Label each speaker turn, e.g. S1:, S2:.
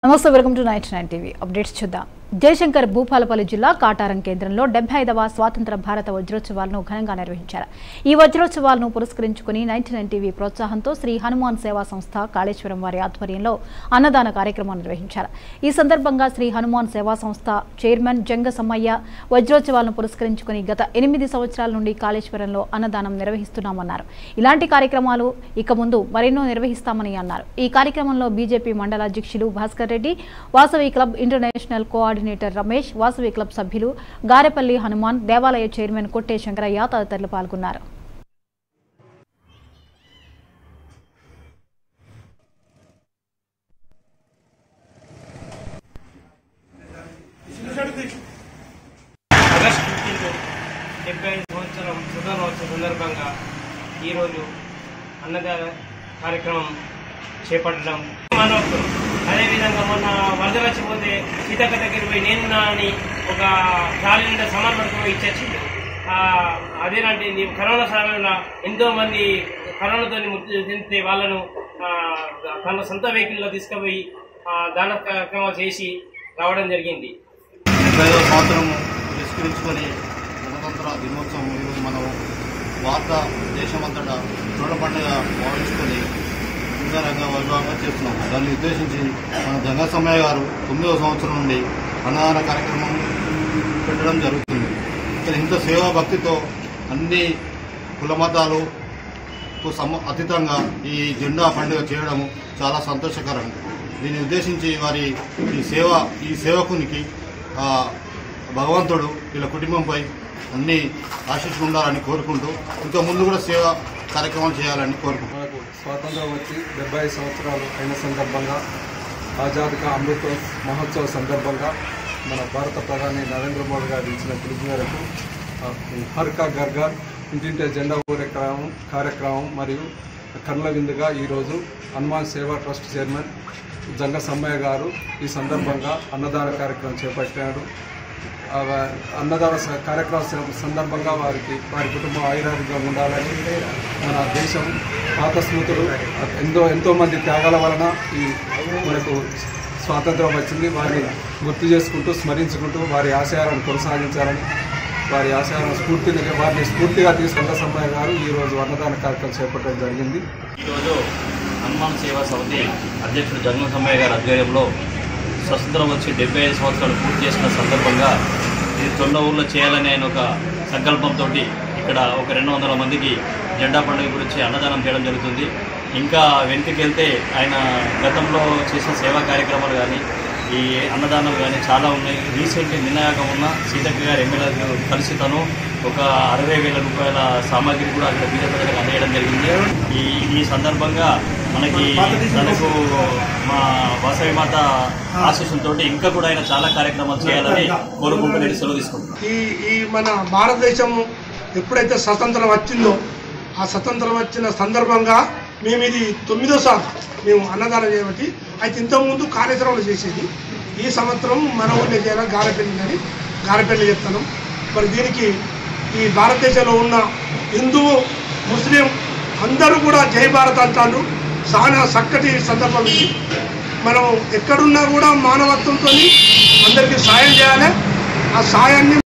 S1: నమస్తే welcome to night nine TV updates చూద్దాం జయశంకర్ భూపాలపల్లి జిల్లా కాటారం కేంద్రంలో డెబ్బై ఐదవ స్వాతంత్ర భారత వజ్రోత్సవాలను ఘనంగా నిర్వహించారు ఈ వజ్రోత్సవాలను పురస్కరించుకుని నైన్టీ నైన్ టీవీ ప్రోత్సాహంతో శ్రీ హనుమాన్ సేవా సంస్థ కాళేశ్వరం వారి ఆధ్వర్యంలో అన్నదాన కార్యక్రమం నిర్వహించారు ఈ సందర్భంగా శ్రీ హనుమాన్ సేవా సంస్థ చైర్మన్ జంగ సమ్మయ్య వజ్రోత్సవాలను పురస్కరించుకుని గత ఎనిమిది సంవత్సరాల నుండి కాళేశ్వరంలో అన్నదానం నిర్వహిస్తున్నామన్నారు ఇలాంటి కార్యక్రమాలు ఇక ముందు మరెన్నో నిర్వహిస్తామని అన్నారు ఈ కార్యక్రమంలో బీజేపీ మండల అధ్యక్షులు Bhaskar Reddy Vasavi club international coordinator Ramesh Vasavi club సభ్యులు గారెపల్లి హనుమాన్ దేవాలయ చైర్మన్ కొట్టే శంకరయ్య తదితరులు పాల్గొన్నారు
S2: ఆగస్టు ఫిఫ్టీన్త్ డెబ్బై ఐదు సంవత్సరం స్వతంత్రోత్సవ సందర్భంగా ఈరోజు అన్నదాన కార్యక్రమం చేపట్టడం మనోక్తం అదేవిధంగా మొన్న వరద వచ్చిపోతే సీతక్క దగ్గర పోయి నేనున్నా అని ఒక గాలి నిండా సమాన్ పడుకుని ఇచ్చొచ్చింది అదేనంటే కరోనా సమయంలో ఎంతో మంది కరోనాతో మృతి చెందితే వాళ్ళను ఆ, తన సొంత వెహికల్లో తీసుకుపోయి ఆ, దాన కార్యక్రమాలు చేసి రావడం జరిగింది
S3: డెబ్బైదవ సంవత్సరం పురస్కరించుకొని గణతంత్ర దినోత్సవం ఈరోజు మనం భారత దేశమంతటా చూడ పండుగ భావించుకొని అంగరంగ వైభవంగా చేస్తున్నాం దాన్ని ఉద్దేశించి మన జంగ సమయ గారు తొమ్మిదవ సంవత్సరం నుండి అన్నదాన కార్యక్రమం పెట్టడం జరుగుతుంది ఇక్కడ ఇంత సేవా భక్తితో అన్ని కుల మతాలు కు సమ అతీతంగా ఈ జెండా పండుగ చేయడం చాలా సంతోషకరం దీన్ని ఉద్దేశించి వారి ఈ సేవ ఈ సేవకునికి ఆ, భగవంతుడు వీళ్ళ కుటుంబంపై అన్ని ఆశిస్తూ ఉండాలని కోరుకుంటూ ఇంకా ముందు కూడా సేవ కార్యక్రమాలు చేయాలని కోరుకుంటున్నాం
S4: మనకు స్వాతంత్రం వచ్చి డెబ్బై ఐదు సంవత్సరాలు అయిన సందర్భంగా ఆజాద్ కా అమృత మహోత్సవ సందర్భంగా మన భారత ప్రధాని నరేంద్ర మోడీ గారు ఇచ్చిన పిలుపు మేరకు ఆ, హర్ కా ఘర్ ఘర్ ఇంటింటే జెండా ఊరే కార్యక్రమం కార్యక్రమం మరియు కర్ల విందుగా ఈరోజు హనుమాన్ సేవా ట్రస్ట్ చైర్మన్ జంగ సమ్మయ్య గారు ఈ సందర్భంగా అన్నదాన కార్యక్రమం చేపట్టారు ఆ వా- అన్నదాన స- కార్యక్రమ స- సందర్భంగా వారికి వారి కుటుంబం ఆయురారోగ్యంగా ఉండాలని మన దేశం పాత స్మృతులు ఎంతో ఎంతో మంది త్యాగాల వలన ఈ మనకు స్వాతంత్రం వచ్చింది వారిని గుర్తు చేసుకుంటూ స్మరించుకుంటూ వారి ఆశయాలను కొనసాగించాలని వారి ఆశయాలను స్ఫూర్తిని వారిని స్ఫూర్తిగా తీసుకున్న సమ్మయ్య గారు ఈరోజు అన్నదాన కార్యక్రమం చేపట్టడం జరిగింది
S5: ఈరోజు హనుమాన్ సేవా సమితి అధ్యక్షుడు జగన్ సమ్మయ్య గారి ఆధ్వర్యంలో స్వతంత్రం వచ్చి డెబ్బై ఐదు సంవత్సరాలు పూర్తి చేసిన సందర్భంగా ఇది తొండ ఊర్లో చేయాలని ఆయన ఒక సంకల్పంతో ఇక్కడ ఒక రెండు వందల మందికి జెండా పండుగ గురించి అన్నదానం చేయడం జరుగుతుంది ఇంకా వెనుకకి వెళ్తే ఆయన గతంలో చేసిన సేవా కార్యక్రమాలు కానీ ఈ అన్నదానం కానీ చాలా ఉన్నాయి రీసెంట్ నిన్నయాక ఉన్న సీతక్క గారి ఎమ్మెల్యే కలిసి తను ఒక అరవై వేల రూపాయల సామాగ్రి కూడా అక్కడ బీద ప్రజలకు అందజేయడం జరిగింది ఈ ఈ సందర్భంగా మనకి తనకు మా వాసవి మాత ఆశీస్సులతో ఇంకా కూడా ఆయన చాలా కార్యక్రమాలు చేయాలని కోరుకుంటూ నేను సెలవు తీసుకుంటున్నాను
S6: ఈ ఈ మన భారతదేశం ఎప్పుడైతే స్వతంత్రం వచ్చిందో ఆ స్వతంత్రం వచ్చిన సందర్భంగా మేము ఇది తొమ్మిదోసారి మేము అన్నదానం చేయబట్టి అయితే ఇంతకుముందు కార్యక్రమాలు చేసేది ఈ సంవత్సరం మన ఊళ్ళో చేయాలి గారెపల్లి అని గారెపల్లి చెప్తాను మరి దీనికి ఈ భారతదేశంలో ఉన్న హిందూ ముస్లిం అందరూ కూడా జై భారత్ అంటారు చాలా చక్కటి సందర్భం ఇది మనం ఎక్కడున్నా కూడా మానవత్వంతో అందరికీ సాయం చేయాలి ఆ సాయాన్ని